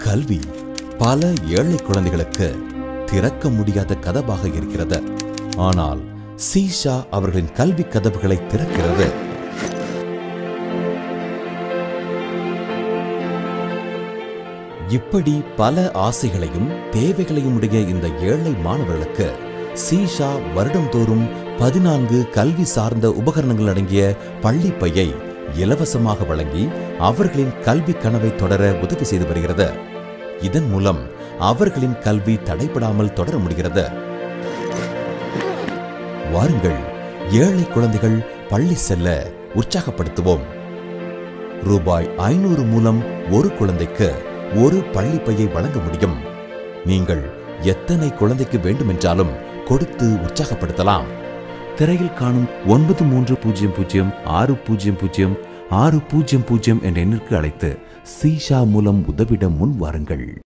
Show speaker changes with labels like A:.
A: கல்வி பல ஏழை குழந்தைகளுக்கு திறக்க முடியாத கதவாக இருக்கிறது ஆனால் சீஷா அவர்களின் கல்வி கதவுகளை திறக்கிறது இப்படி பல ஆசைகளையும் தேவைகளையும் உடைய இந்த ஏழை மாணவர்களுக்கு சீஷா வருடம்தோறும் பதினான்கு கல்வி சார்ந்த உபகரணங்கள் அடங்கிய பள்ளி பையை இலவசமாக வழங்கி அவர்களின் கல்வி கனவை தொடர உதவி செய்து வருகிறது இதன் மூலம் அவர்களின் கல்வி தடைபடாமல் தொடர முடிகிறது வாருங்கள் ஏழை குழந்தைகள் பள்ளி செல்ல உற்சாகப்படுத்துவோம் ரூபாய் ஐநூறு மூலம் ஒரு குழந்தைக்கு ஒரு பள்ளி பையை வழங்க முடியும் நீங்கள் எத்தனை குழந்தைக்கு வேண்டுமென்றாலும் கொடுத்து உற்சாகப்படுத்தலாம்
B: திரையில் காணும் ஒன்பது மூன்று பூஜ்ஜியம் பூஜ்ஜியம் ஆறு பூஜ்ஜியம் பூஜ்ஜியம் ஆறு பூஜ்ஜியம் பூஜ்ஜியம் என்ற எண்ணிற்கு அழைத்து சீஷா மூலம் உதவிட முன் வாருங்கள்